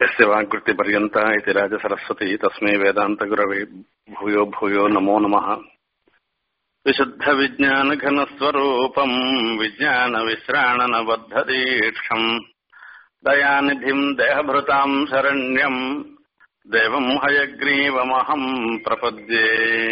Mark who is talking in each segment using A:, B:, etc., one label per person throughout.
A: यस्य वाक्कृतिपर्यन्ता इति राजसरस्वती तस्मै वेदान्तगुरवे भूयो भूयो नमो नमः विशुद्धविज्ञानघनस्वरूपम् विज्ञानविश्राणनबद्धदीक्षम् दयानिधिम् देहभृताम् शरण्यम् देवम् हयग्रीवमहम् प्रपद्ये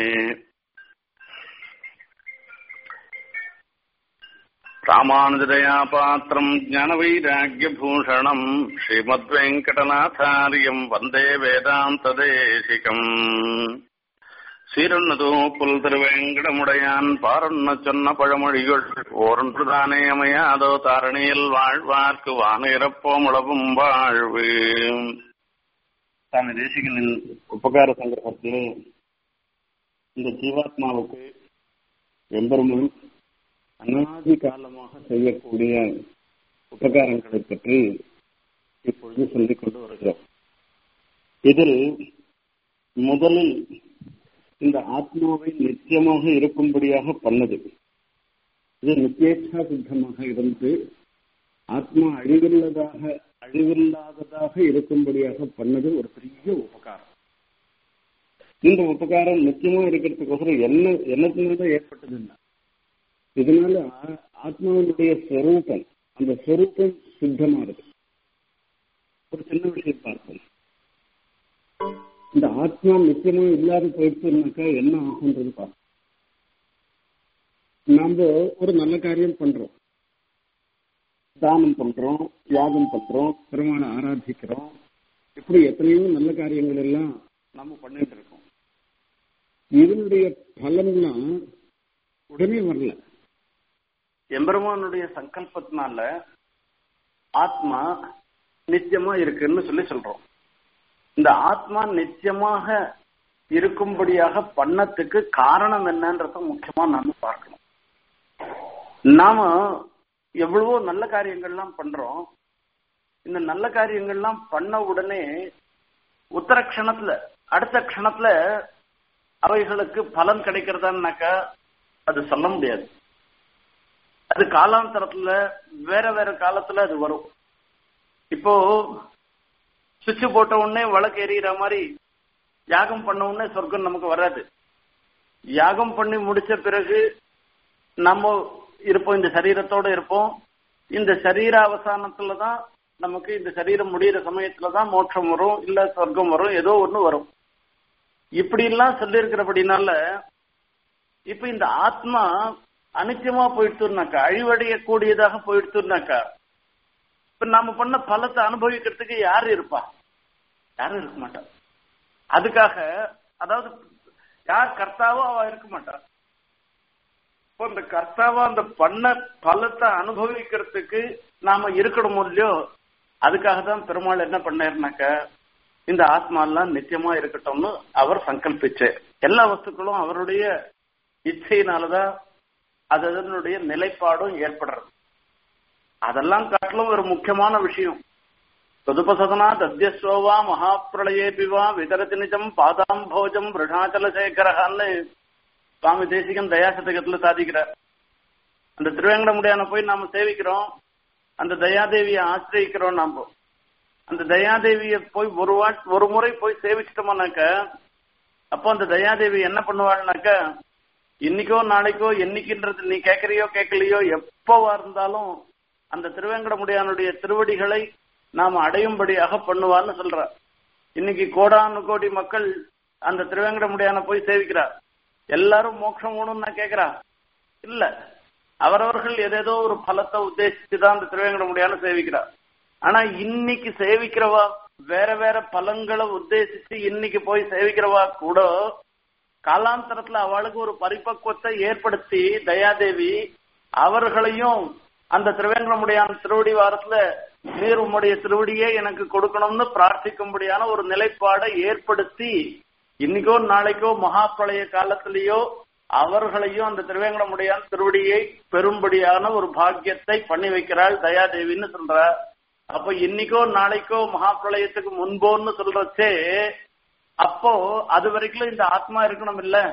A: रामानुजदया पात्रम् ज्ञानवैराग्यभूषणम् श्रीमद्वेङ्कटनाथार्यम् वन्दे வேதாந்ததேசிகம் சீரன்னதோ புல் திருவேங்கடமுடையான் பாரன்ன சொன்ன பழமொழிகள் ஓரொன்றுதானே அமையாதோ தாரணியில் வாழ்வார்க்கு வானிறப்போமுளவும் வாழ்வு சுவாமி தேசிகனின் உபகார சங்கிரகத்திலே இந்த ஜீவாத்மாவுக்கு எம்பெருமான் அனாதி காலமாக செய்யக்கூடிய உபகாரங்களை பற்றி இப்பொழுது சொல்லிக் கொண்டு வருகிறோம் இதில் முதலில் இந்த ஆத்மாவை நித்தியமாக இருக்கும்படியாக பண்ணது இது நித்தியேட்சா சித்தமாக இருந்து ஆத்மா அழிவில்லதாக அழிவில்லாததாக இருக்கும்படியாக பண்ணது ஒரு பெரிய உபகாரம் இந்த உபகாரம் நிச்சயமா இருக்கிறதுக்கோசரம் என்ன என்னத்தினால ஏற்பட்டதுன்னா இதனால ஆத்மாவினுடைய ஸ்வரூபம் அந்த ஸ்வரூபம் சித்தமானது ஒரு சின்ன விஷயம் பார்ப்போம் இந்த ஆத்மா நிச்சயமா இல்லாத போயிடுச்சுனாக்கா என்ன ஆகுன்றது பார்ப்போம் நாம ஒரு நல்ல காரியம் பண்றோம் தானம் பண்றோம் தியாகம் பண்றோம் பெருமான ஆராதிக்கிறோம் இப்படி எத்தனையோ நல்ல காரியங்கள் எல்லாம் நாம பண்ணிட்டு இருக்கோம் இதனுடைய பலன்லாம் உடனே வரல எம்பெருமானுடைய சங்கல்பத்தினால ஆத்மா நித்தியமா இருக்குன்னு சொல்லி சொல்றோம் இந்த ஆத்மா நித்தியமாக இருக்கும்படியாக பண்ணத்துக்கு காரணம் என்னன்றத முக்கியமா நாம பார்க்கணும் நாம எவ்வளவோ நல்ல காரியங்கள்லாம் பண்றோம் இந்த நல்ல காரியங்கள்லாம் பண்ண உடனே உத்தர க்ஷணத்துல அடுத்த க்ஷணத்துல அவைகளுக்கு பலன் கிடைக்கிறதான்னாக்கா அது சொல்ல முடியாது அது காலாந்தரத்துல வேற வேற காலத்துல அது வரும் இப்போ சுவிட்ச் போட்ட உடனே வழக்கு எறிகிற மாதிரி யாகம் பண்ண உடனே சொர்க்கம் நமக்கு வராது யாகம் பண்ணி முடிச்ச பிறகு நம்ம இருப்போம் இந்த சரீரத்தோட இருப்போம் இந்த சரீர அவசானத்துல தான் நமக்கு இந்த சரீரம் முடிகிற சமயத்துல தான் மோட்சம் வரும் இல்ல சொர்க்கம் வரும் ஏதோ ஒண்ணு வரும் இப்படி எல்லாம் சொல்லியிருக்கிறபடினால இப்ப இந்த ஆத்மா அனித்தியமா போயிடுத்துனாக்கா அழிவடையக்கூடியதாக போயிடுத்துனாக்கா இப்ப நாம பண்ண பலத்தை அனுபவிக்கிறதுக்கு யாரு இருப்பா யாரும் இருக்க மாட்டா அதுக்காக அதாவது யார் கர்த்தாவோ அவ இருக்க மாட்டா இப்போ இந்த கர்த்தாவா அந்த பண்ண பலத்தை அனுபவிக்கிறதுக்கு நாம இருக்கணும் இல்லையோ அதுக்காக தான் பெருமாள் என்ன பண்ணாருனாக்க இந்த ஆத்மா எல்லாம் நித்தியமா இருக்கட்டும்னு அவர் சங்கல்பிச்சு எல்லா வஸ்துக்களும் அவருடைய இச்சையினாலதான் அது அதனுடைய நிலைப்பாடும் ஏற்படுறது அதெல்லாம் காட்டிலும் ஒரு முக்கியமான விஷயம் தொதுபசதனா தத்தியஸ்வா மகாப்பிரளயேபிவா விதரதி நிஜம் பாதாம்போஜம் விருஷாச்சல சேகரகான்னு சுவாமி தேசிகன் தயாசதகத்துல சாதிக்கிறார் அந்த திருவேங்கடமுடியான போய் நாம சேவிக்கிறோம் அந்த தயாதேவியை ஆசிரியிக்கிறோம் நாம அந்த தயாதேவிய போய் ஒரு வாட் ஒரு முறை போய் சேவிச்சிட்டோம்னாக்க அப்போ அந்த தயாதேவி என்ன பண்ணுவாள்னாக்க இன்னைக்கோ நாளைக்கோ என்னைக்குன்றது நீ கேட்கறியோ கேட்கலையோ எப்பவா இருந்தாலும் அந்த திருவேங்கடமுடியானுடைய திருவடிகளை நாம் அடையும்படியாக பண்ணுவான்னு சொல்ற இன்னைக்கு கோடானு கோடி மக்கள் அந்த திருவேங்கடமுடியான போய் சேவிக்கிறார் எல்லாரும் மோட்சம் வேணும்னு கேக்குறா இல்ல அவரவர்கள் ஏதேதோ ஒரு பலத்தை உத்தேசிச்சுதான் அந்த திருவேங்கடமுடியான சேவிக்கிறார் ஆனா இன்னைக்கு சேவிக்கிறவா வேற வேற பலன்களை உத்தேசிச்சு இன்னைக்கு போய் சேவிக்கிறவா கூட காலாந்தரத்துல அவளுக்கு ஒரு பரிபக்குவத்தை ஏற்படுத்தி தயாதேவி அவர்களையும் அந்த திருவேங்கடமுடியான திருவடி வாரத்துல நீர் உம்முடைய திருவடியே எனக்கு கொடுக்கணும்னு பிரார்த்திக்கும்படியான ஒரு நிலைப்பாடை ஏற்படுத்தி இன்னைக்கோ நாளைக்கோ மகா பிரளய காலத்திலேயோ அவர்களையும் அந்த திருவேங்கடமுடியான திருவடியை பெரும்படியான ஒரு பாக்கியத்தை பண்ணி வைக்கிறாள் தயாதேவின்னு சொல்ற அப்ப இன்னைக்கோ நாளைக்கோ மகா பிரளயத்துக்கு முன்போன்னு சொல்றச்சே அப்போ அது வரைக்கும் இந்த ஆத்மா இருக்கணும் இல்ல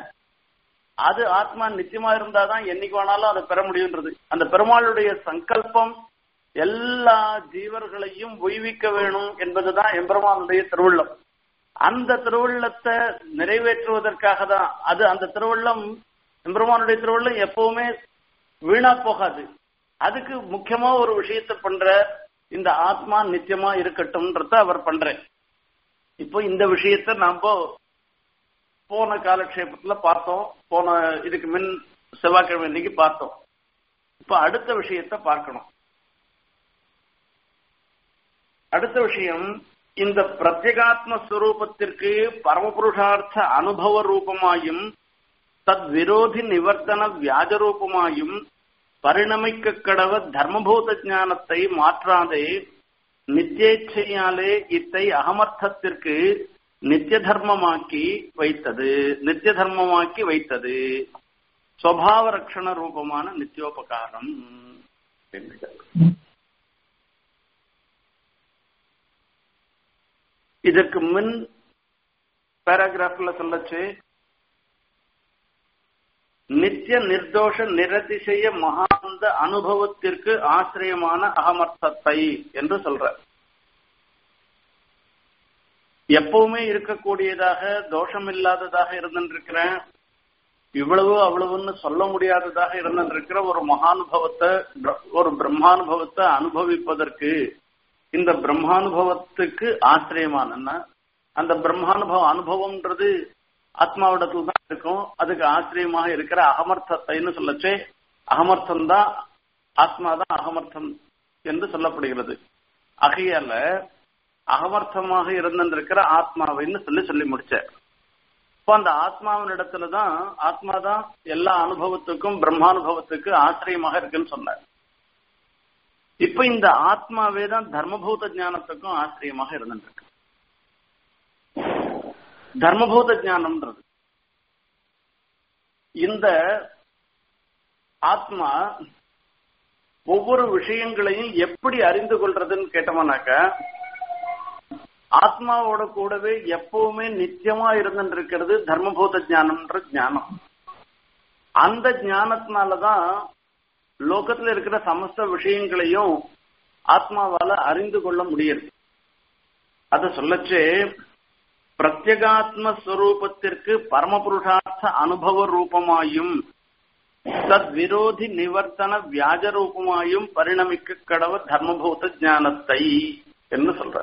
A: அது ஆத்மா நிச்சயமா இருந்தாதான் என்னைக்கு வேணாலும் அதை பெற முடியுன்றது அந்த பெருமாளுடைய சங்கல்பம் எல்லா ஜீவர்களையும் உய்விக்க வேணும் என்பதுதான் எம்பெருமானுடைய திருவுள்ளம் அந்த திருவுள்ளத்தை நிறைவேற்றுவதற்காக தான் அது அந்த திருவுள்ளம் எம்பெருமானுடைய திருவுள்ளம் எப்பவுமே வீணா போகாது அதுக்கு முக்கியமா ஒரு விஷயத்த பண்ற இந்த ஆத்மா நித்தியமா இருக்கட்டும்ன்றத அவர் பண்றேன் இப்போ இந்த விஷயத்த நாம போன காலக்ஷேபத்துல பார்த்தோம் போன இதுக்கு முன் செவ்வாய்க்கிழமை இன்னைக்கு பார்த்தோம் இப்ப அடுத்த விஷயத்த பார்க்கணும் அடுத்த விஷயம் இந்த பிரத்யேகாத்ம ஸ்வரூபத்திற்கு பரமபுருஷார்த்த அனுபவ ரூபமாயும் தத் விரோதி நிவர்த்தன வியாஜ ரூபமாயும் பரிணமிக்க கடவ தர்மபூத ஞானத்தை மாற்றாதே நித்தியேச்சையாலே இத்தை அகமர்த்தத்திற்கு நித்திய தர்மமாக்கி வைத்தது நித்திய தர்மமாக்கி வைத்தது சுவாவ ரட்சண ரூபமான நித்தியோபகாரம் இதற்கு முன் பேராகிராஃப்ல சொல்லச்சு நித்திய நிர்தோஷ நிரதிசய மகாந்த அனுபவத்திற்கு ஆசிரியமான அகமர்த்தத்தை என்று சொல்ற எப்பவுமே இருக்கக்கூடியதாக தோஷம் இல்லாததாக இருந்திருக்கிறேன் இவ்வளவு அவ்வளவுன்னு சொல்ல முடியாததாக இருந்திருக்கிற ஒரு மகானுபவத்தை ஒரு பிரம்மானுபவத்தை அனுபவிப்பதற்கு இந்த பிரம்மானுபவத்துக்கு ஆசிரியமான அந்த பிரம்மானுபவ அனுபவம்ன்றது ஆத்மாவிடத்துல தான் இருக்கும் அதுக்கு ஆச்சரியமாக இருக்கிற அகமர்த்தத்தைன்னு சொல்லச்சே அகமர்த்தம் தான் ஆத்மா தான் அகமர்த்தம் என்று சொல்லப்படுகிறது ஆகையால அகமர்த்தமாக இருந்திருக்கிற ஆத்மாவைன்னு சொல்லி சொல்லி முடிச்ச இப்போ அந்த ஆத்மாவின் இடத்துல தான் ஆத்மா தான் எல்லா அனுபவத்துக்கும் பிரம்மானுபவத்துக்கு ஆச்சரியமாக இருக்குன்னு சொன்னார் இப்ப இந்த ஆத்மாவே தான் தர்மபூத ஞானத்துக்கும் ஆச்சரியமாக இருந்துருக்கு தர்மபூத ஞானம்ன்றது இந்த ஆத்மா ஒவ்வொரு விஷயங்களையும் எப்படி அறிந்து கொள்றதுன்னு கேட்டோம்னாக்க ஆத்மாவோட கூடவே எப்பவுமே நித்தியமா இருந்துருக்கிறது தர்மபூத ஞானம்ன்ற ஞானம் அந்த ஞானத்தினாலதான் லோகத்துல இருக்கிற சமஸ்த விஷயங்களையும் ஆத்மாவால அறிந்து கொள்ள முடியுது அத சொல்லச்சே பிரத்யகாத்ம ஸ்வரூபத்திற்கு பரமபுருஷார்த்த அனுபவ ரூபமாயும் தத் விரோதி நிவர்த்தன வியாஜ ரூபமாயும் பரிணமிக்க கடவ தர்மபூத ஞானத்தை என்று சொல்ற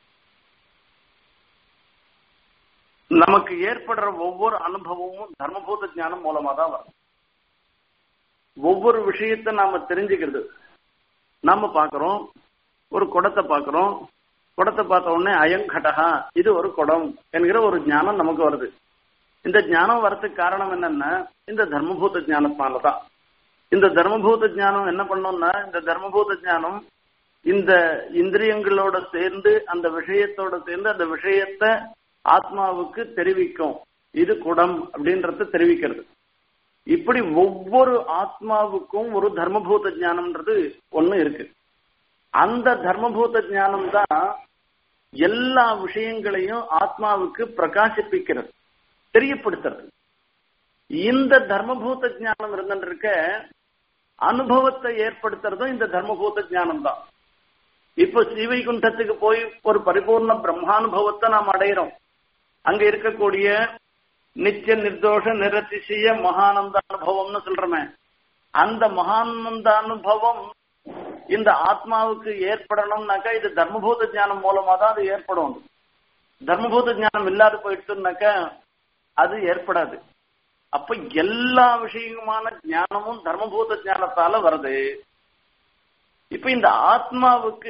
A: நமக்கு ஏற்படுற ஒவ்வொரு அனுபவமும் தர்மபூத ஞானம் மூலமா தான் வரும் ஒவ்வொரு விஷயத்த நாம தெரிஞ்சுக்கிறது நாம பாக்குறோம் ஒரு குடத்தை பாக்குறோம் குடத்தை பார்த்த உடனே அயங்கடகா இது ஒரு குடம் என்கிற ஒரு ஞானம் நமக்கு வருது இந்த ஞானம் வரதுக்கு காரணம் என்னன்னா இந்த தர்மபூத ஞானத்தினாலதான் இந்த தர்மபூத ஞானம் என்ன பண்ணோம்னா இந்த தர்மபூத ஞானம் இந்த இந்திரியங்களோட சேர்ந்து அந்த விஷயத்தோட சேர்ந்து அந்த விஷயத்த ஆத்மாவுக்கு தெரிவிக்கும் இது குடம் அப்படின்றத தெரிவிக்கிறது இப்படி ஒவ்வொரு ஆத்மாவுக்கும் ஒரு தர்மபூத ஞானம்ன்றது ஒண்ணு இருக்கு அந்த தர்மபூத ஞானம் தான் எல்லா விஷயங்களையும் ஆத்மாவுக்கு பிரகாசிப்பிக்கிறது தெரியப்படுத்துறது இந்த தர்மபூத ஞானம் இருந்துருக்க அனுபவத்தை ஏற்படுத்துறதும் இந்த தர்மபூத ஞானம் தான் இப்போ ஸ்ரீவைகுண்டத்துக்கு போய் ஒரு பரிபூர்ண பிரம்மானுபவத்தை நாம் அடையிறோம் அங்க இருக்கக்கூடிய நித்திய நிர்தோஷ நிரதிசய மகானந்த அனுபவம்னு சொல்றமே அந்த மகானந்த அனுபவம் இந்த ஆத்மாவுக்கு ஏற்படணும்னாக்கா இது தர்மபூத ஞானம் மூலமா தான் அது ஏற்படும் தர்மபூத ஞானம் இல்லாத போயிடுச்சுனாக்கா அது ஏற்படாது அப்ப எல்லா விஷயமான ஞானமும் தர்மபூத ஞானத்தால வருது இப்ப இந்த ஆத்மாவுக்கு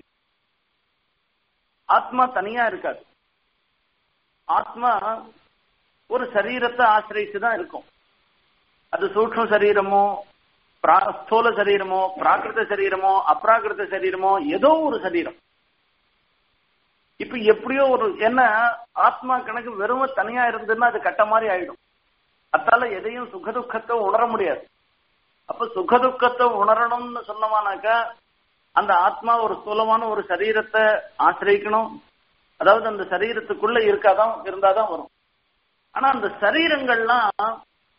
A: ஆத்மா தனியா இருக்காது ஆத்மா ஒரு சரீரத்தை ஆசிரியிச்சு தான் இருக்கும் அது சூக்ம சரீரமோ ஸ்தூல சரீரமோ பிராகிருத சரீரமோ அப்ராகிருத சரீரமோ ஏதோ ஒரு சரீரம் இப்ப எப்படியோ ஒரு என்ன ஆத்மா கணக்கு வெறும தனியா இருந்ததுன்னா அது கட்ட மாதிரி ஆயிடும் அதால எதையும் சுகதுக்கத்தை உணர முடியாது அப்ப சுகதுக்கத்தை உணரணும்னு சொன்னோமானாக்கா அந்த ஆத்மா ஒரு ஸ்தூலமான ஒரு சரீரத்தை ஆசிரியக்கணும் அதாவது அந்த சரீரத்துக்குள்ள இருக்காதான் இருந்தாதான் வரும் ஆனா அந்த சரீரங்கள்லாம்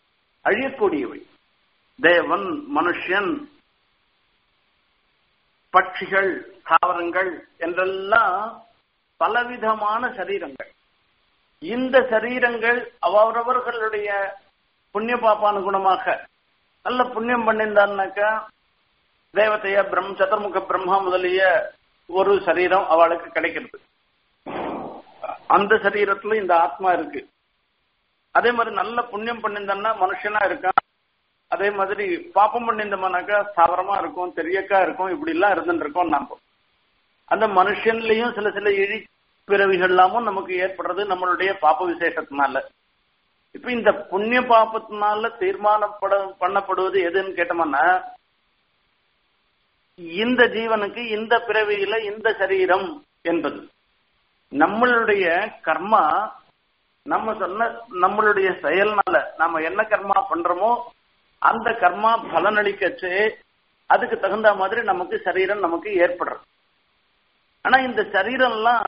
A: அழியக்கூடியவை தேவன் மனுஷன் பட்சிகள் தாவரங்கள் என்றெல்லாம் பலவிதமான சரீரங்கள் இந்த சரீரங்கள் அவரவர்களுடைய புண்ணிய பாப்பானுகுணமாக நல்ல புண்ணியம் பண்ணியிருந்தான்னாக்கா தேவதைய பிரம் சதுர்முக பிரம்மா முதலிய ஒரு சரீரம் அவளுக்கு கிடைக்கிறது அந்த சரீரத்துல இந்த ஆத்மா இருக்கு அதே மாதிரி நல்ல புண்ணியம் பண்ணியிருந்தான்னா மனுஷனா இருக்கான் அதே மாதிரி பாப்பம் பண்ணியிருந்தோம்னாக்கா ஸ்தாவரமா இருக்கும் தெரியக்கா இருக்கும் இப்படி எல்லாம் இருந்துட்டு இருக்கோம் நாம அந்த மனுஷன்லயும் சில சில இழி பிறவிகள் எல்லாமும் நமக்கு ஏற்படுறது நம்மளுடைய பாப்ப விசேஷத்தினால இப்ப இந்த புண்ணிய பாப்பத்தினால தீர்மானப்பட பண்ணப்படுவது எதுன்னு கேட்டோம்னா இந்த ஜீவனுக்கு இந்த பிறவியில இந்த சரீரம் என்பது நம்மளுடைய கர்மா நம்ம சொன்ன நம்மளுடைய செயல்னால நம்ம என்ன கர்மா பண்றோமோ அந்த கர்மா பலனளிக்கச்சு அதுக்கு தகுந்த மாதிரி நமக்கு சரீரம் நமக்கு ஏற்படுறது ஆனா இந்த சரீரம்லாம்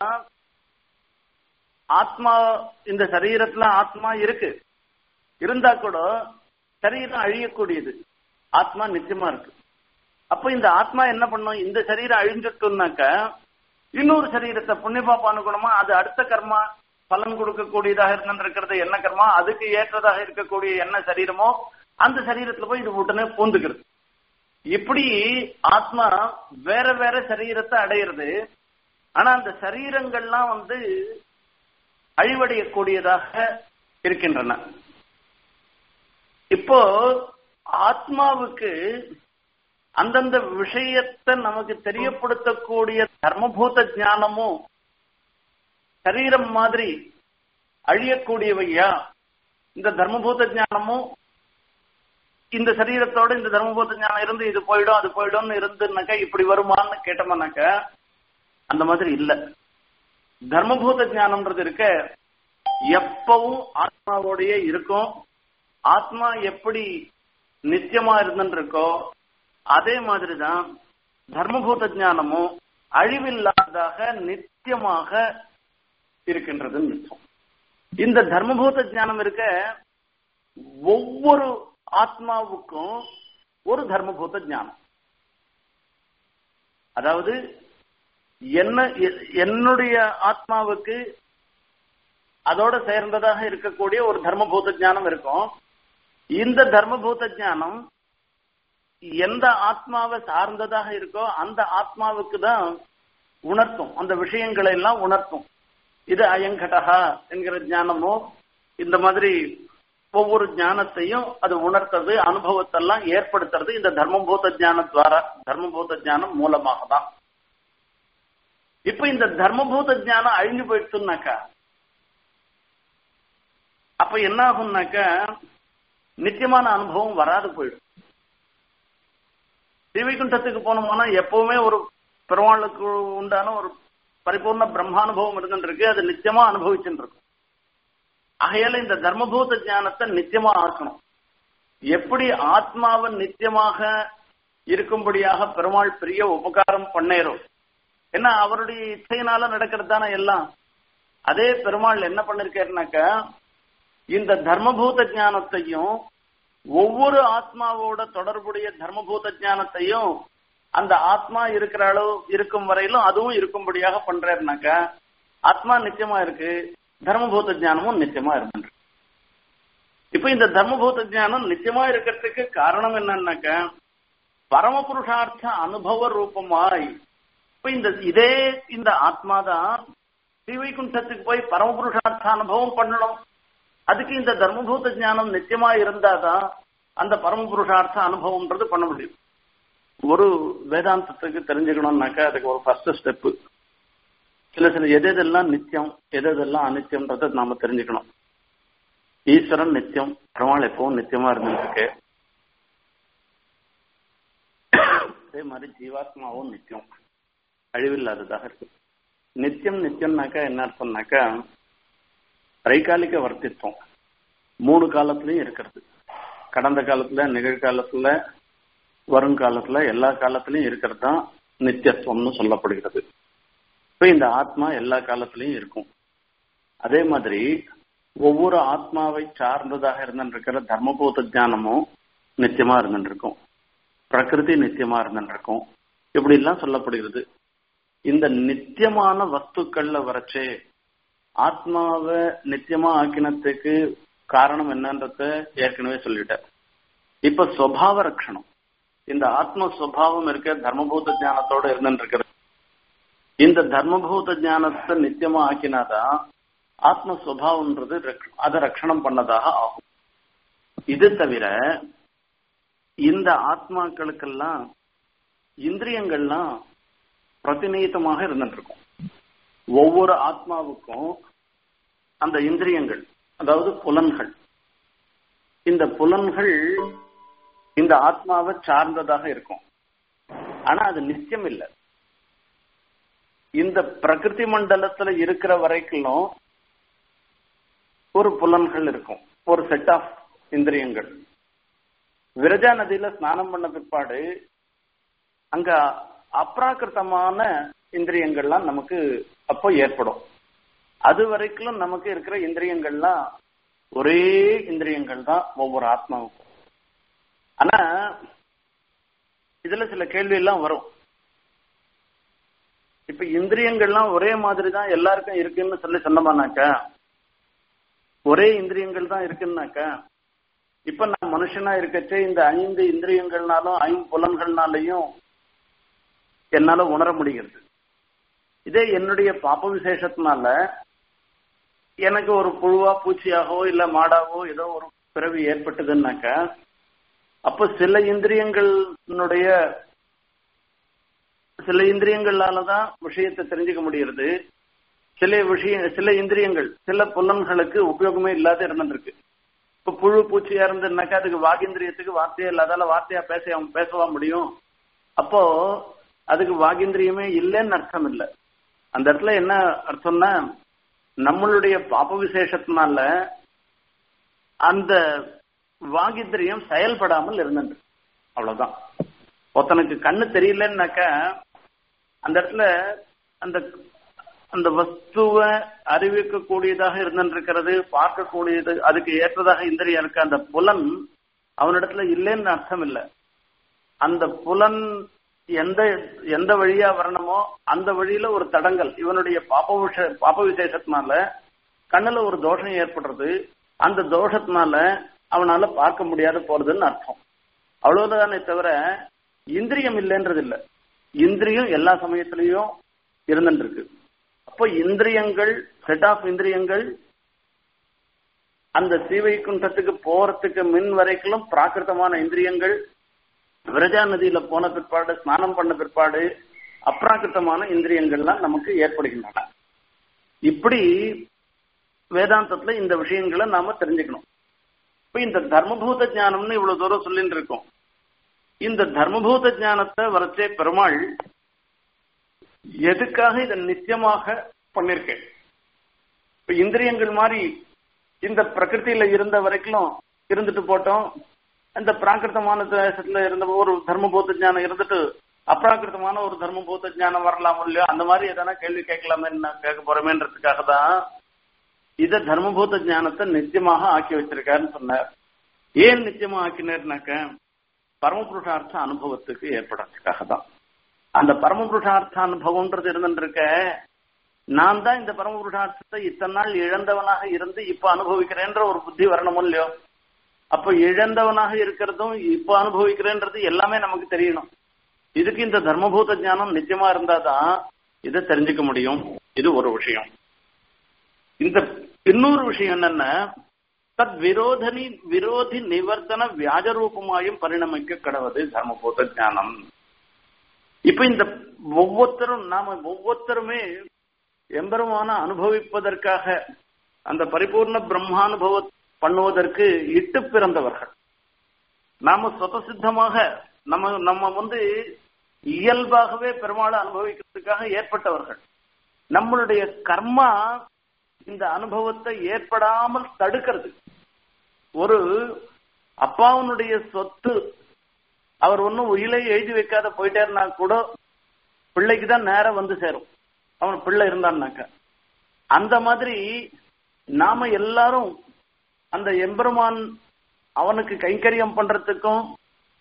A: ஆத்மா இந்த சரீரத்துல ஆத்மா இருக்கு இருந்தா கூட சரீரம் அழியக்கூடியது ஆத்மா நிச்சயமா இருக்கு அப்ப இந்த ஆத்மா என்ன பண்ணும் இந்த சரீரம் அழிஞ்சிட்டோம்னாக்க இன்னொரு சரீரத்தை புண்ணிய பாப்ப அனுகுணமா அது அடுத்த கர்மா பலன் கொடுக்கக்கூடியதாக இருந்திருக்கிறது என்ன கர்மா அதுக்கு ஏற்றதாக இருக்கக்கூடிய என்ன சரீரமோ அந்த சரீரத்துல போய் இது உடனே பூந்துக்கிறது இப்படி ஆத்மா வேற வேற சரீரத்தை அடையிறது ஆனா அந்த சரீரங்கள்லாம் வந்து அழிவடையக்கூடியதாக இருக்கின்றன இப்போ ஆத்மாவுக்கு அந்தந்த விஷயத்தை நமக்கு தெரியப்படுத்தக்கூடிய தர்மபூத ஞானமும் சரீரம் மாதிரி அழியக்கூடியவையா இந்த தர்மபூத ஞானமும் இந்த சரீரத்தோட இந்த தர்மபூத ஞானம் இருந்து இது போயிடும் அது போயிடும்னு இருந்துனாக்கா இப்படி வருமான்னு கேட்டோம்னாக்க அந்த மாதிரி இல்ல தர்மபூத ஞானம்ன்றது இருக்க எப்பவும் ஆத்மாவோடயே இருக்கும் ஆத்மா எப்படி நித்தியமா இருந்துட்டு இருக்கோ அதே மாதிரிதான் தர்மபூத ஞானமும் அழிவில்லாததாக நித்தியமாக இருக்கின்றதுன்னு நிச்சயம் இந்த தர்மபூத ஞானம் இருக்க ஒவ்வொரு ஆத்மாவுக்கும் ஒரு தர்மபூத ஞானம் அதாவது என்ன என்னுடைய ஆத்மாவுக்கு அதோட சேர்ந்ததாக இருக்கக்கூடிய ஒரு தர்மபூத ஞானம் இருக்கும் இந்த தர்மபூத ஞானம் எந்த ஆத்மாவை சார்ந்ததாக இருக்கோ அந்த ஆத்மாவுக்கு தான் உணர்த்தும் அந்த விஷயங்களை எல்லாம் உணர்த்தும் இது அயங்கடகா என்கிற ஞானமோ இந்த மாதிரி ஒவ்வொரு ஞானத்தையும் அது உணர்த்துறது அனுபவத்தெல்லாம் ஏற்படுத்துறது இந்த தர்மபூத ஞானத்வாரா தர்மபூத ஞானம் மூலமாக தான் இப்ப இந்த தர்மபூத ஞானம் அழிஞ்சு போயிடுச்சுனாக்கா அப்ப என்ன ஆகும்னாக்கா நித்தியமான அனுபவம் வராது போயிடும் ஸ்ரீவைகுண்டத்துக்கு போனோம்னா எப்பவுமே ஒரு பெருமாளுக்கு உண்டான ஒரு பரிபூர்ண பிரம்மானுபவம் இருந்துருக்கு அது நிச்சயமா அனுபவிச்சுட்டு இருக்கும் ஆகையால இந்த தர்மபூத ஞானத்தை நித்தியமா ஆக்கணும் எப்படி ஆத்மாவை நித்தியமாக இருக்கும்படியாக பெருமாள் பெரிய உபகாரம் பண்ணேரும் ஏன்னா அவருடைய இச்சையினால நடக்கிறது தானே எல்லாம் அதே பெருமாள் என்ன பண்ணிருக்காருனாக்க இந்த தர்மபூத ஞானத்தையும் ஒவ்வொரு ஆத்மாவோட தொடர்புடைய தர்மபூத ஞானத்தையும் அந்த ஆத்மா இருக்கிற அளவு இருக்கும் வரையிலும் அதுவும் இருக்கும்படியாக பண்றாருனாக்க ஆத்மா நிச்சயமா இருக்கு தர்மபூத ஞானமும் நிச்சயமா இருக்கு இப்ப இந்த தர்மபூத ஞானம் நிச்சயமா இருக்கிறதுக்கு காரணம் என்னன்னாக்க பரமபுருஷார்த்த அனுபவ ரூபமாய் இப்ப இந்த இதே இந்த ஆத்மா தான் ஸ்ரீவைகுண்டத்துக்கு போய் பரமபுருஷார்த்த அனுபவம் பண்ணணும் அதுக்கு இந்த தர்மபூத ஞானம் நிச்சயமா இருந்தாதான் அந்த பரமபுருஷார்த்த அனுபவம்ன்றது பண்ண முடியும் ஒரு வேதாந்தத்துக்கு தெரிஞ்சுக்கணும்னாக்கா அதுக்கு ஒரு ஃபர்ஸ்ட் ஸ்டெப்பு சில சில எது எதெல்லாம் நித்தியம் எது எதெல்லாம் அனித்தியம்ன்றத நாம தெரிஞ்சுக்கணும் ஈஸ்வரன் நித்தியம் பெருமாள் எப்பவும் நித்தியமா இருந்துட்டு இருக்கு அதே மாதிரி ஜீவாத்மாவும் நித்தியம் அழிவில்லாததாக இருக்கு நித்தியம் நித்தியம்னாக்கா என்ன அர்த்தம்னாக்கா ரைகாலிக வர்த்தித்வம் மூணு காலத்திலயும் இருக்கிறது கடந்த காலத்துல நிகழ்காலத்துல வருங்காலத்துல எல்லா காலத்திலயும் இருக்கிறது தான் நித்தியத்துவம்னு சொல்லப்படுகிறது இப்ப இந்த ஆத்மா எல்லா காலத்திலயும் இருக்கும் அதே மாதிரி ஒவ்வொரு ஆத்மாவை சார்ந்ததாக இருந்துருக்கிற தர்மபூத ஞானமும் நித்தியமா இருந்துருக்கும் பிரகிருதி நித்தியமா இருந்துருக்கும் இப்படி எல்லாம் சொல்லப்படுகிறது இந்த நித்தியமான வஸ்துக்கள்ல வரைச்சே ஆத்மாவை நித்தியமா ஆக்கினத்துக்கு காரணம் என்னன்றத ஏற்கனவே சொல்லிட்டார் இப்ப சுவாவ ரட்சணம் இந்த ஆத்ம சுவாவம் இருக்க தர்மபூத ஞானத்தோட இருந்துருக்கிறது இந்த தர்மபூத ஞானத்தை நித்தியமா ஆக்கினாதான் ஆத்ம சுவாவம்ன்றது அதை ரட்சணம் பண்ணதாக ஆகும் இது தவிர இந்த ஆத்மாக்களுக்கெல்லாம் இந்திரியங்கள்லாம் பிரதிநியத்தமாக இருந்துட்டு இருக்கும் ஒவ்வொரு ஆத்மாவுக்கும் அந்த இந்திரியங்கள் அதாவது புலன்கள் இந்த புலன்கள் இந்த ஆத்மாவை சார்ந்ததாக இருக்கும் ஆனா அது நிச்சயம் இல்லை இந்த பிரகிருதி மண்டலத்துல இருக்கிற வரைக்கும் ஒரு புலன்கள் இருக்கும் ஒரு செட் ஆஃப் இந்திரியங்கள் விரஜா நதியில ஸ்நானம் பண்ண பிற்பாடு அங்க அப்ராக்கிருத்தமான இந்திரியங்கள்லாம் நமக்கு அப்போ ஏற்படும் அது வரைக்கும் நமக்கு இருக்கிற இந்திரியங்கள்லாம் ஒரே இந்திரியங்கள் தான் ஒவ்வொரு ஆத்மாவுக்கும் ஆனா இதுல சில கேள்வி எல்லாம் வரும் இப்ப இந்திரியங்கள்லாம் ஒரே மாதிரி தான் எல்லாருக்கும் இருக்குன்னு சொல்லி சொன்னோமானாக்கா ஒரே இந்திரியங்கள் தான் இருக்குன்னாக்கா இப்ப நான் மனுஷனா இருக்கச்சே இந்த ஐந்து இந்திரியங்கள்னாலும் ஐம்புலன்கள்னாலையும் என்னால உணர முடிகிறது இதே என்னுடைய பாப்ப விசேஷத்தினால எனக்கு ஒரு புழுவா பூச்சியாகவோ இல்ல மாடாவோ ஏதோ ஒரு பிறவி ஏற்பட்டதுன்னாக்க அப்ப சில இந்திரியங்களுடைய சில இந்திரியங்களாலதான் விஷயத்தை தெரிஞ்சுக்க முடிகிறது சில விஷய சில இந்திரியங்கள் சில புலன்களுக்கு உபயோகமே இல்லாத இருந்திருக்கு இப்ப புழு பூச்சியா இருந்ததுனாக்கா அதுக்கு வாகிந்திரியத்துக்கு வார்த்தையே இல்லாதால வார்த்தையா பேச பேசவா முடியும் அப்போ அதுக்கு வாகிந்திரியமே இல்லைன்னு அர்த்தம் இல்லை அந்த இடத்துல என்ன அர்த்தம்னா நம்மளுடைய பாப்ப விசேஷத்தினால அந்த வாகிந்திரியம் செயல்படாமல் இருந்தது அவ்வளவுதான் ஒருத்தனுக்கு கண்ணு தெரியலன்னாக்கா அந்த இடத்துல அந்த அந்த வஸ்துவை அறிவிக்கக்கூடியதாக இருந்திருக்கிறது பார்க்கக்கூடியது அதுக்கு ஏற்றதாக இந்திரியம் இருக்க அந்த புலன் அவனிடத்துல இல்லைன்னு அர்த்தம் இல்லை அந்த புலன் எந்த எந்த வழியா வரணுமோ அந்த வழியில ஒரு தடங்கள் இவனுடைய பாப்ப விஷ பாப்ப விசேஷத்தினால கண்ணுல ஒரு தோஷம் ஏற்படுறது அந்த தோஷத்தினால அவனால பார்க்க முடியாத போறதுன்னு அர்த்தம் அவ்வளவுதானே தவிர இந்திரியம் இல்லைன்றது இல்ல இந்திரியம் எல்லா சமயத்திலையும் இருந்துட்டு இருக்கு அப்போ இந்திரியங்கள் செட் ஆஃப் இந்திரியங்கள் அந்த சீவைக்குண்டத்துக்கு போறதுக்கு மின் வரைக்கும் பிராகிருத்தமான இந்திரியங்கள் விரஜா நதியில போன பிற்பாடு ஸ்நானம் பண்ண பிற்பாடு அப்ராக்கிருத்தமான இந்திரியங்கள்லாம் நமக்கு ஏற்படுகின்றன இப்படி வேதாந்தத்துல இந்த விஷயங்களை நாம தெரிஞ்சுக்கணும் இப்ப இந்த தர்மபூத ஞானம்னு இவ்வளவு தூரம் சொல்லிட்டு இருக்கோம் இந்த தர்மபூத ஞானத்தை வரைச்சே பெருமாள் எதுக்காக இதை நித்தியமாக பண்ணிருக்கேன் இப்ப இந்திரியங்கள் மாதிரி இந்த பிரகிருத்தியில இருந்த வரைக்கும் இருந்துட்டு போட்டோம் அந்த பிராகிருத்தமான தேசத்துல இருந்த ஒரு தர்மபூத்த ஞானம் இருந்துட்டு அப்ராகிருத்தமான ஒரு தர்மபூத்த ஞானம் வரலாம் இல்லையோ அந்த மாதிரி எதனா கேள்வி கேட்கலாமே கேட்க போறமேன்றதுக்காக தான் இத தர்மபூத ஞானத்தை நித்தியமாக ஆக்கி வச்சிருக்காருன்னு சொன்னார் ஏன் நித்தியமா ஆக்கினார்னாக்க பரமபுருஷார்த்த அனுபவத்துக்கு ஏற்படுறதுக்காக தான் அந்த பரமபுருஷார்த்த அனுபவம்ன்றது இருந்துருக்க நான் தான் இந்த பரமபுருஷார்த்தத்தை இத்தனை நாள் இழந்தவனாக இருந்து இப்ப அனுபவிக்கிறேன்ற ஒரு புத்தி வரணும் இல்லையோ அப்ப இழந்தவனாக இருக்கிறதும் இப்ப அனுபவிக்கிறேன்றது எல்லாமே நமக்கு தெரியணும் இதுக்கு இந்த தர்மபூத ஞானம் நிச்சயமா இருந்தாதான் இதை தெரிஞ்சுக்க முடியும் இது ஒரு விஷயம் இந்த இன்னொரு விஷயம் என்னன்னா தத் விரோதனி விரோதி நிவர்த்தன வியாஜ ரூபமாயும் பரிணமிக்க கடவுது தர்மபூத ஞானம் இப்ப இந்த ஒவ்வொருத்தரும் நாம ஒவ்வொருத்தருமே எம்பெருமான அனுபவிப்பதற்காக அந்த பரிபூர்ண பிரம்மானுபவ பண்ணுவதற்கு இட்டு பிறந்தவர்கள் நாம சொதசித்தமாக நம்ம நம்ம வந்து இயல்பாகவே பெருமாளை அனுபவிக்கிறதுக்காக ஏற்பட்டவர்கள் நம்மளுடைய கர்மா இந்த அனுபவத்தை ஏற்படாமல் தடுக்கிறது ஒரு அப்பாவனுடைய சொத்து அவர் ஒன்னும் உயிலை எழுதி வைக்காத போயிட்டாருனா கூட பிள்ளைக்கு தான் நேரம் வந்து சேரும் அவன் பிள்ளை இருந்தான்னாக்க அந்த மாதிரி நாம எல்லாரும் அந்த எம்பெருமான் அவனுக்கு கைங்கரியம் பண்றதுக்கும்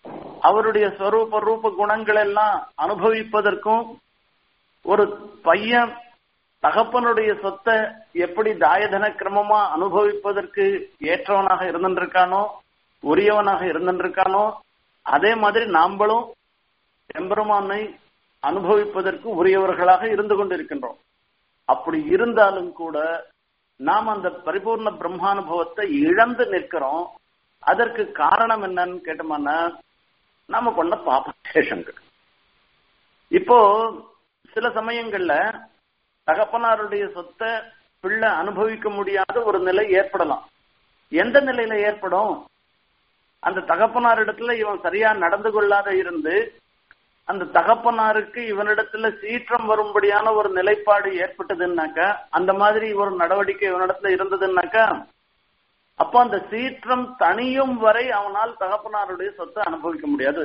A: அவருடைய ஸ்வரூப ரூப குணங்கள் எல்லாம் அனுபவிப்பதற்கும் ஒரு பையன் தகப்பனுடைய சொத்தை எப்படி தாயதன கிரமமா அனுபவிப்பதற்கு ஏற்றவனாக இருந்திருக்கானோ உரியவனாக இருந்திருக்கானோ அதே மாதிரி நாம்பளும் எம்பெருமானை அனுபவிப்பதற்கு உரியவர்களாக இருந்து கொண்டிருக்கின்றோம் அப்படி இருந்தாலும் கூட நாம் அந்த பரிபூர்ண பிரம்மானுபவத்தை இழந்து நிற்கிறோம் அதற்கு காரணம் என்னன்னு கேட்டோம்னா நாம கொண்ட பாபசேஷங்கள் இப்போ சில சமயங்கள்ல தகப்பனாருடைய சொத்தை பிள்ளை அனுபவிக்க முடியாத ஒரு நிலை ஏற்படலாம் எந்த நிலையில ஏற்படும் அந்த தகப்பனார் இடத்துல இவன் சரியா நடந்து கொள்ளாத இருந்து அந்த தகப்பனாருக்கு இவனிடத்துல சீற்றம் வரும்படியான ஒரு நிலைப்பாடு ஏற்பட்டதுன்னாக்கா அந்த மாதிரி ஒரு நடவடிக்கை இவனிடத்துல இருந்ததுன்னாக்கா அப்போ அந்த சீற்றம் தனியும் வரை அவனால் தகப்பனாருடைய சொத்தை அனுபவிக்க முடியாது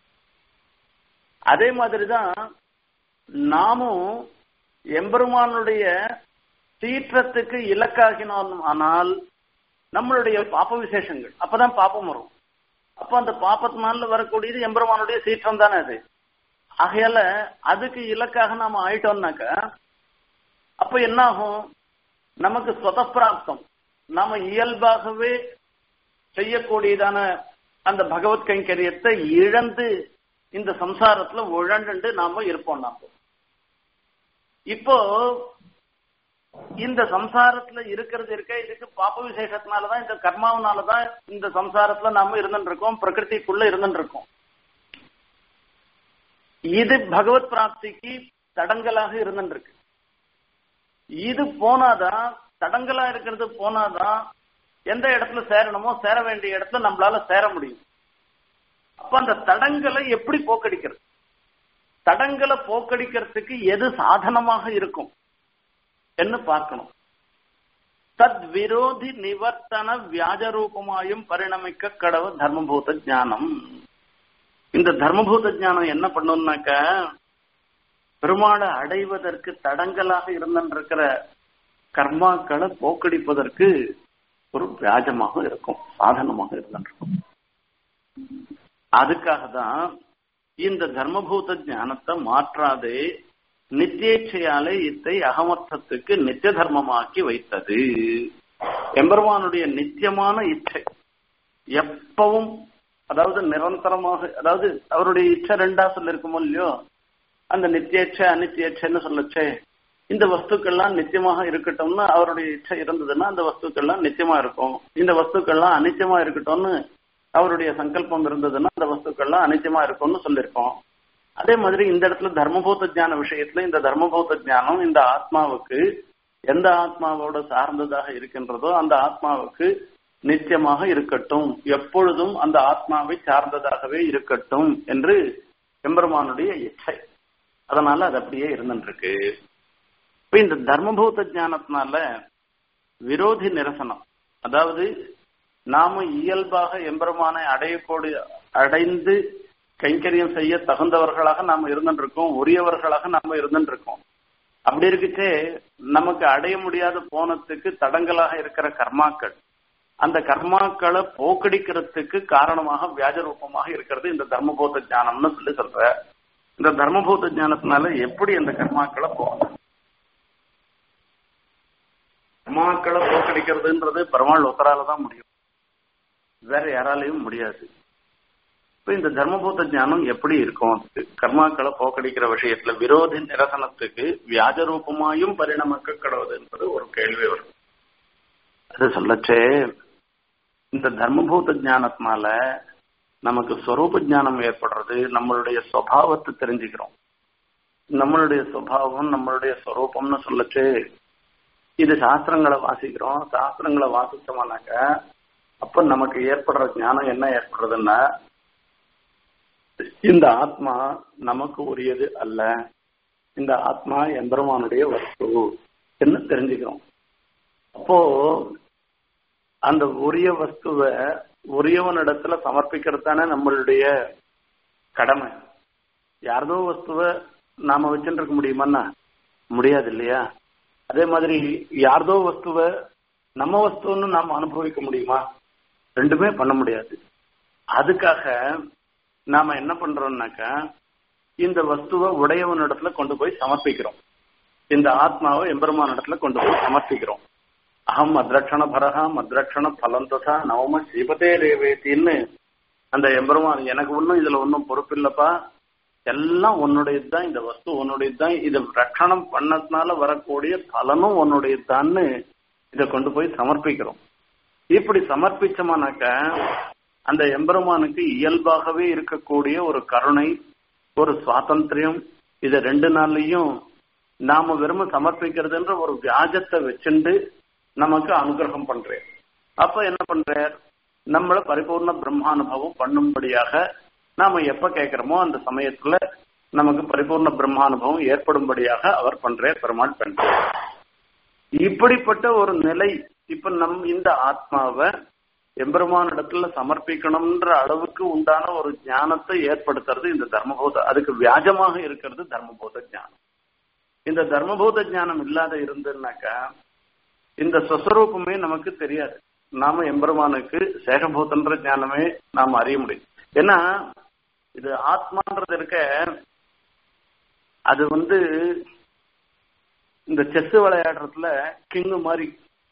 A: அதே மாதிரிதான் நாமும் எம்பெருமானுடைய சீற்றத்துக்கு இலக்காகினோம் ஆனால் நம்மளுடைய பாப்ப விசேஷங்கள் அப்பதான் பாப்பம் வரும் அப்ப அந்த பாப்பத்தினால வரக்கூடியது எம்பெருமானுடைய சீற்றம் தானே அது ஆகையால அதுக்கு இலக்காக நாம ஆயிட்டோம்னாக்க அப்ப என்ன ஆகும் நமக்கு சொதப்பிராப்தம் நாம இயல்பாகவே செய்யக்கூடியதான அந்த பகவத் கைங்கரியத்தை இழந்து இந்த சம்சாரத்துல உழண்டு நாம இருப்போம் நாம இப்போ இந்த சம்சாரத்துல இருக்கிறது இருக்க இதுக்கு பாப்ப விசேஷத்தினாலதான் இந்த கர்மாவனாலதான் இந்த சம்சாரத்துல நாம இருந்துட்டு இருக்கோம் பிரகிருதிக்குள்ள இருந்துட்டு இருக்கோம் இது பகவத் பிராப்திக்கு தடங்கலாக இருந்துட்டு இருக்கு இது போனாதான் தடங்கலா இருக்கிறது போனாதான் எந்த இடத்துல சேரணுமோ சேர வேண்டிய இடத்துல நம்மளால சேர முடியும் அப்ப அந்த தடங்களை எப்படி போக்கடிக்கிறது தடங்களை போக்கடிக்கிறதுக்கு எது சாதனமாக இருக்கும் என்று பார்க்கணும் தத் விரோதி நிவர்த்தன வியாஜரூபமாயும் பரிணமிக்க கடவு தர்மபூத ஞானம் இந்த தர்மபூத ஞானம் என்ன பண்ணும்னாக்க பெருமாளை அடைவதற்கு தடங்கலாக இருந்திருக்கிற கர்மாக்களை போக்கடிப்பதற்கு ஒரு வியாஜமாக இருக்கும் சாதனமாக இருந்திருக்கும் அதுக்காக தான் இந்த தர்மபூத ஞானத்தை மாற்றாதே நித்தியேட்சையாலே இத்தை அகமத்தத்துக்கு நித்திய தர்மமாக்கி வைத்தது எம்பெருமானுடைய நித்தியமான இச்சை எப்பவும் அதாவது நிரந்தரமாக அதாவது அவருடைய இச்சை ரெண்டா சொல்லிருக்குமோ இல்லையோ அந்த நித்தியேட்சை அனித்தியேட்சைன்னு சொல்லச்சே இந்த வஸ்துக்கள்லாம் நித்தியமாக இருக்கட்டும்னு அவருடைய இச்சை இருந்ததுன்னா அந்த வஸ்துக்கள்லாம் நித்தியமா இருக்கும் இந்த வஸ்துக்கள்லாம் அனித்தியமா இருக்கட்டும்னு அவருடைய சங்கல்பம் இருந்ததுன்னா அந்த வஸ்துக்கள்லாம் அனித்தியமா இருக்கும்னு சொல்லியிருக்கோம் அதே மாதிரி இந்த இடத்துல தர்மபூத ஞான விஷயத்துல இந்த தர்மபூத ஞானம் இந்த ஆத்மாவுக்கு எந்த ஆத்மாவோட சார்ந்ததாக இருக்கின்றதோ அந்த ஆத்மாவுக்கு நித்தியமாக இருக்கட்டும் எப்பொழுதும் அந்த ஆத்மாவை சார்ந்ததாகவே இருக்கட்டும் என்று எம்பெருமானுடைய இச்சை அதனால அது அப்படியே இருந்துருக்கு இப்ப இந்த தர்மபூத ஞானத்தினால விரோதி நிரசனம் அதாவது நாம இயல்பாக எம்பெருமானை அடையக்கூடிய அடைந்து கைங்கரியம் செய்ய தகுந்தவர்களாக நாம இருந்துருக்கோம் உரியவர்களாக நாம இருந்துருக்கோம் அப்படி இருக்குச்சே நமக்கு அடைய முடியாத போனத்துக்கு தடங்கலாக இருக்கிற கர்மாக்கள் அந்த கர்மாக்களை போக்கடிக்கிறதுக்கு காரணமாக வியாஜ ரூபமாக இருக்கிறது இந்த தர்மபூத ஞானம்னு சொல்லி சொல்ற இந்த தர்மபூத ஞானத்தினால எப்படி அந்த கர்மாக்களை போகணும் கர்மாக்களை போக்கடிக்கிறதுன்றது பெருமாள் ஒத்தரால தான் முடியும் வேற யாராலையும் முடியாது இப்ப இந்த தர்மபூத ஞானம் எப்படி இருக்கும் அதுக்கு கர்மாக்களை போக்கடிக்கிற விஷயத்துல விரோதி நிரசனத்துக்கு வியாஜ ரூபமாயும் பரிணமக்க கடவுதுன்றது ஒரு கேள்வி வரும் அது சொல்லச்சே இந்த தர்மபூத ஞானத்தினால நமக்கு ஸ்வரூப ஞானம் ஏற்படுறது நம்மளுடைய சுவாவத்தை தெரிஞ்சுக்கிறோம் நம்மளுடைய சுவாவம் நம்மளுடைய ஸ்வரூபம்னு சொல்லச்சு இது சாஸ்திரங்களை வாசிக்கிறோம் சாஸ்திரங்களை வாசிச்சோம்னாக்க அப்ப நமக்கு ஏற்படுற ஞானம் என்ன ஏற்படுறதுன்னா இந்த ஆத்மா நமக்கு உரியது அல்ல இந்த ஆத்மா எம்பெருமானுடைய வஸ்து என்ன தெரிஞ்சுக்கிறோம் அப்போ அந்த உரிய வஸ்துவை உரியவனிடத்துல சமர்ப்பிக்கிறது தானே நம்மளுடைய கடமை யாரதோ வஸ்துவை நாம வச்சுட்டு இருக்க முடியுமாண்ணா முடியாது இல்லையா அதே மாதிரி யாரதோ வஸ்துவை நம்ம வஸ்துன்னு நாம அனுபவிக்க முடியுமா ரெண்டுமே பண்ண முடியாது அதுக்காக நாம என்ன பண்றோம்னாக்கா இந்த வஸ்துவை உடையவனிடத்துல கொண்டு போய் சமர்ப்பிக்கிறோம் இந்த ஆத்மாவை எம்பெருமான இடத்துல கொண்டு போய் சமர்ப்பிக்கிறோம் அகம் அத்ரக்ஷண பரகா மத்ரக்ஷண பலம் ததா நவம ஸ்ரீபதே ரேவேத்தின்னு அந்த எம்பெருமான் எனக்கு ஒன்றும் இதுல ஒன்றும் பொறுப்பு இல்லப்பா எல்லாம் உன்னுடையது தான் இந்த வஸ்து உன்னுடையது தான் இதை ரட்சணம் பண்ணதுனால வரக்கூடிய பலனும் உன்னுடையதுதான்னு இதை கொண்டு போய் சமர்ப்பிக்கிறோம் இப்படி சமர்ப்பிச்சோமானாக்க அந்த எம்பெருமானுக்கு இயல்பாகவே இருக்கக்கூடிய ஒரு கருணை ஒரு சுவாதந்திரியம் இதை ரெண்டு நாள்லயும் நாம வெறும சமர்ப்பிக்கிறதுன்ற ஒரு வியாஜத்தை வச்சுண்டு நமக்கு அனுகிரகம் பண்றேன் அப்ப என்ன பண்றார் நம்மள பரிபூர்ண பிரம்மானுபவம் பண்ணும்படியாக நாம எப்ப கேட்கிறோமோ அந்த சமயத்துல நமக்கு பரிபூர்ண பிரம்மானுபவம் ஏற்படும்படியாக அவர் பண்றார் பெருமாள் பண்றார் இப்படிப்பட்ட ஒரு நிலை இப்ப நம் இந்த ஆத்மாவை எம்பெருமான இடத்துல சமர்ப்பிக்கணும்ன்ற அளவுக்கு உண்டான ஒரு ஞானத்தை ஏற்படுத்துறது இந்த தர்மபோத அதுக்கு வியாஜமாக இருக்கிறது தர்மபோத ஞானம் இந்த தர்மபோத ஞானம் இல்லாத இருந்ததுனாக்கா இந்த சொஸ்வரூபமே நமக்கு தெரியாது நாம எம்பெருமானுக்கு சேகபூதன்ற ஞானமே நாம் அறிய முடியும் ஏன்னா இது ஆத்மான்றது இருக்க அது வந்து இந்த செஸ் விளையாடுறதுல கிங்கு மாதிரி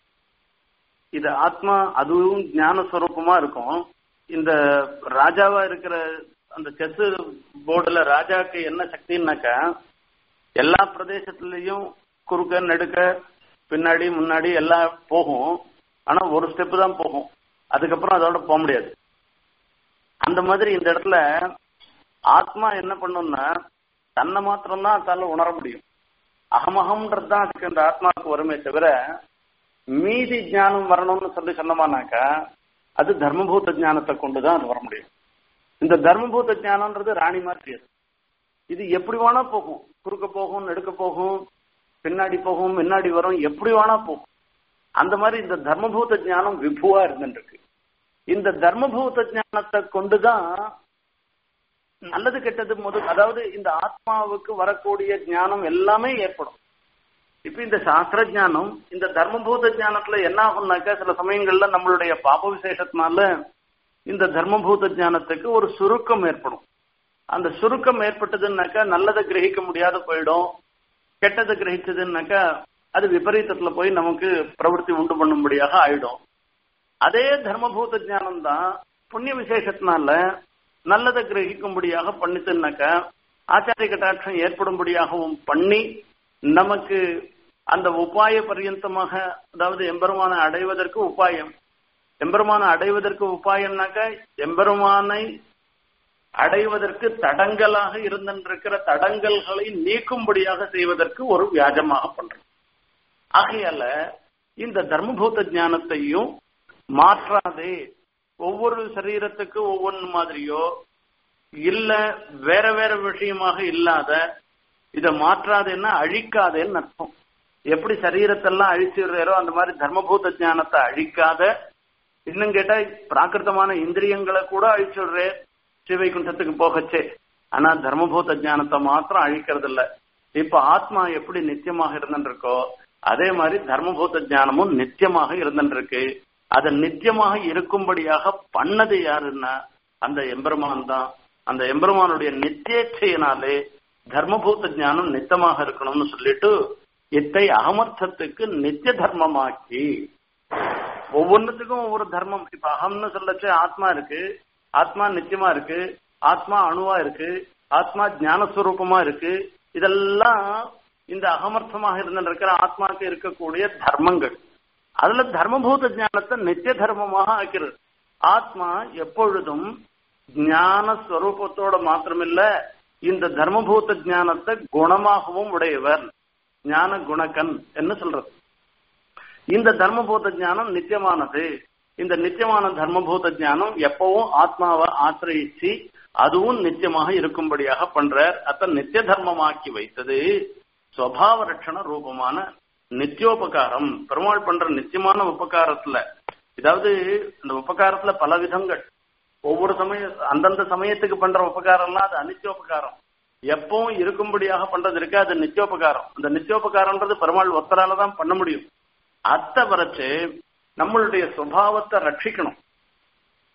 A: இது ஆத்மா அதுவும் ஞான ஸ்வரூபமா இருக்கும் இந்த ராஜாவா இருக்கிற அந்த செஸ் போர்டுல ராஜாக்கு என்ன சக்தின்னாக்கா எல்லா பிரதேசத்திலையும் குறுக்க நெடுக்க பின்னாடி முன்னாடி எல்லாம் போகும் ஆனா ஒரு ஸ்டெப் தான் போகும் அதுக்கப்புறம் அதோட போக முடியாது அந்த மாதிரி இந்த இடத்துல ஆத்மா என்ன பண்ணும்னா தன்னை மாத்திரம்தான் அதால உணர முடியும் அகமகம்ன்றது தான் அதுக்கு இந்த ஆத்மாவுக்கு வருமே தவிர மீதி ஞானம் வரணும்னு சொல்லி சொன்னோமானாக்கா அது தர்மபூத ஞானத்தை கொண்டுதான் அது வர முடியும் இந்த தர்மபூத ஞானம்ன்றது ராணி மாதிரி அது இது எப்படி வேணா போகும் குறுக்க போகும் நெடுக்க போகும் பின்னாடி போகும் முன்னாடி வரும் எப்படி வேணா போகும் அந்த மாதிரி இந்த தர்மபூத ஞானம் விபுவா இருந்துருக்கு இந்த தர்மபூத ஞானத்தை கொண்டுதான் நல்லது கெட்டது முது அதாவது இந்த ஆத்மாவுக்கு வரக்கூடிய ஞானம் எல்லாமே ஏற்படும் இப்ப இந்த சாஸ்திர ஞானம் இந்த தர்மபூத ஞானத்துல என்ன ஆகும்னாக்கா சில சமயங்கள்ல நம்மளுடைய பாப விசேஷத்தினால இந்த தர்மபூத ஞானத்துக்கு ஒரு சுருக்கம் ஏற்படும் அந்த சுருக்கம் ஏற்பட்டதுன்னாக்கா நல்லதை கிரகிக்க முடியாத போயிடும் கெட்டதை கிரகிச்சதுன்னாக்கா அது விபரீதத்துல போய் நமக்கு பிரவருத்தி உண்டு பண்ணும்படியாக ஆயிடும் அதே தர்மபூத ஞானம் தான் புண்ணிய விசேஷத்தினால நல்லதை கிரகிக்கும்படியாக பண்ணித்துனாக்கா ஆச்சாரிய கட்டாட்சம் ஏற்படும்படியாகவும் பண்ணி நமக்கு அந்த உபாய பரியந்தமாக அதாவது எம்பெருமானை அடைவதற்கு உபாயம் எம்பெருமானை அடைவதற்கு உபாயம்னாக்க எம்பெருமானை அடைவதற்கு தடங்கலாக இருந்திருக்கிற தடங்கல்களை நீக்கும்படியாக செய்வதற்கு ஒரு வியாஜமாக பண்றோம் ஆகையால இந்த தர்மபூத ஞானத்தையும் மாற்றாதே ஒவ்வொரு சரீரத்துக்கு ஒவ்வொன்று மாதிரியோ இல்ல வேற வேற விஷயமாக இல்லாத இதை மாற்றாதேன்னா அழிக்காதேன்னு அர்த்தம் எப்படி சரீரத்தெல்லாம் அழிச்சிடுறாரோ அந்த மாதிரி தர்மபூத ஞானத்தை அழிக்காத இன்னும் கேட்டா பிராகிருத்தமான இந்திரியங்களை கூட அழிச்சுடுறே ஸ்ரீவைகுண்டத்துக்கு போகச்சே ஆனா தர்மபூத ஞானத்தை மாத்திரம் அழிக்கிறது இல்ல இப்ப ஆத்மா எப்படி நித்தியமாக இருந்துருக்கோ அதே மாதிரி தர்மபூத ஞானமும் நித்தியமாக இருந்துருக்கு அதை நித்தியமாக இருக்கும்படியாக பண்ணது யாருன்னா அந்த எம்பெருமான் தான் அந்த எம்பெருமானுடைய நித்தியச்சையினாலே தர்மபூத ஞானம் நித்தமாக இருக்கணும்னு சொல்லிட்டு இத்தை அகமர்த்தத்துக்கு நித்திய தர்மமாக்கி ஒவ்வொன்றுத்துக்கும் ஒவ்வொரு தர்மம் இப்ப அகம்னு சொல்லச்சு ஆத்மா இருக்கு ஆத்மா நித்தியமா இருக்கு ஆத்மா அணுவா இருக்கு ஆத்மா ஞானஸ்வரூபமா இருக்கு இதெல்லாம் இந்த அகமர்த்தமாக இருந்திருக்கிற ஆத்மாக்கு இருக்கக்கூடிய தர்மங்கள் அதுல தர்மபூத ஞானத்தை நித்திய தர்மமாக ஆக்கிறது ஆத்மா எப்பொழுதும் ஞான ஸ்வரூபத்தோட மாத்திரமில்ல இந்த தர்மபூத ஞானத்தை குணமாகவும் உடையவர் ஞான குணக்கன் என்ன சொல்றது இந்த தர்மபூத ஞானம் நித்தியமானது இந்த நித்தியமான தர்மபூத ஞானம் எப்பவும் ஆத்மாவை ஆசிரயிச்சு அதுவும் நித்தியமாக இருக்கும்படியாக பண்றார் அத்த நித்திய தர்மமாக்கி வைத்தது சுவாவ ரட்சண ரூபமான நித்தியோபகாரம் பெருமாள் பண்ற நித்தியமான உபகாரத்துல அதாவது இந்த உபகாரத்துல பல விதங்கள் ஒவ்வொரு சமய அந்தந்த சமயத்துக்கு பண்ற உபகாரம்லாம் அது அனித்தியோபகாரம் எப்பவும் இருக்கும்படியாக பண்றது இருக்கு அது நித்தியோபகாரம் அந்த நித்தியோபகாரம்ன்றது பெருமாள் ஒத்தரால தான் பண்ண முடியும் அத்தை வரைச்சு நம்மளுடைய சுபாவத்தை ரட்சிக்கணும்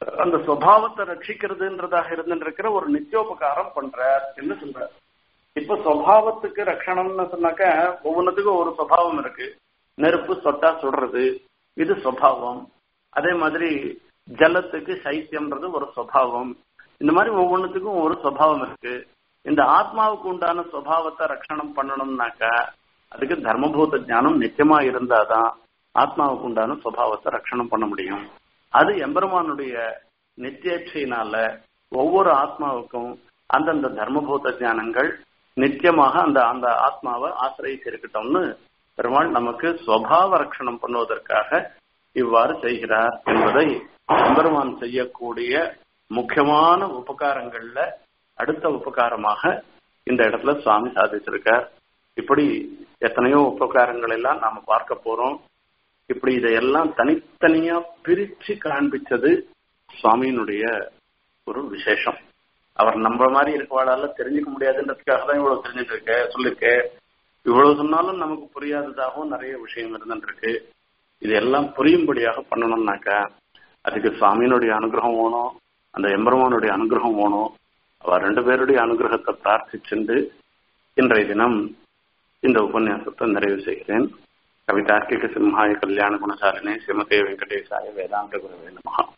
A: அந்த சுவாவத்தை ரட்சிக்கிறதுன்றதாக இருந்துருக்கிற ஒரு நித்தியோபகாரம் பண்றார் என்று சொல்றார் இப்ப சுவாவத்துக்கு ரட்சணம்னு சொன்னாக்க ஒவ்வொன்றுத்துக்கும் ஒரு சுவாவம் இருக்கு நெருப்பு சொட்டா சுடுறது இது சுவாவம் அதே மாதிரி ஜலத்துக்கு சைத்தியம்ன்றது ஒரு சுவாவம் இந்த மாதிரி ஒவ்வொன்றுத்துக்கும் ஒரு சுவாவம் இருக்கு இந்த ஆத்மாவுக்கு உண்டான சுவாவத்தை ரட்சணம் பண்ணணும்னாக்கா அதுக்கு தர்மபூத ஞானம் நிச்சயமா இருந்தாதான் ஆத்மாவுக்கு உண்டான சுவாவத்தை ரட்சணம் பண்ண முடியும் அது எம்பெருமானுடைய நித்தியேட்சையினால ஒவ்வொரு ஆத்மாவுக்கும் அந்தந்த தர்மபூத ஞானங்கள் நித்தியமாக அந்த அந்த ஆத்மாவை ஆசிரியச்சு இருக்கட்டும்னு பெருமாள் நமக்கு சுவாவ ரட்சணம் பண்ணுவதற்காக இவ்வாறு செய்கிறார் என்பதை எம்பெருமான் செய்யக்கூடிய முக்கியமான உபகாரங்கள்ல அடுத்த உபகாரமாக இந்த இடத்துல சுவாமி சாதிச்சிருக்கார் இப்படி எத்தனையோ உபகாரங்கள் எல்லாம் நாம பார்க்க போறோம் இப்படி இதையெல்லாம் தனித்தனியா பிரிச்சு காண்பிச்சது சுவாமியினுடைய ஒரு விசேஷம் அவர் நம்ம மாதிரி இருக்கவாளால தெரிஞ்சுக்க முடியாதுன்றதுக்காக தான் இவ்வளவு தெரிஞ்சுட்டு இருக்க சொல்லிருக்க இவ்வளவு சொன்னாலும் நமக்கு புரியாததாகவும் நிறைய விஷயம் இருந்துருக்கு இதெல்லாம் புரியும்படியாக பண்ணணும்னாக்கா அதுக்கு சுவாமியினுடைய அனுகிரகம் வேணும் அந்த எம்பெருமானுடைய அனுகிரகம் வேணும் அவர் ரெண்டு பேருடைய அனுகிரகத்தை பிரார்த்திச்சுண்டு இன்றைய தினம் இந்த உபன்யாசத்தை நிறைவு செய்கிறேன் கவிதார்க்கிக சிம்ஹாய கல்யாண குணசாலினே ஸ்ரீமதே வெங்கடேசாய வேதாந்த குருவே நமகா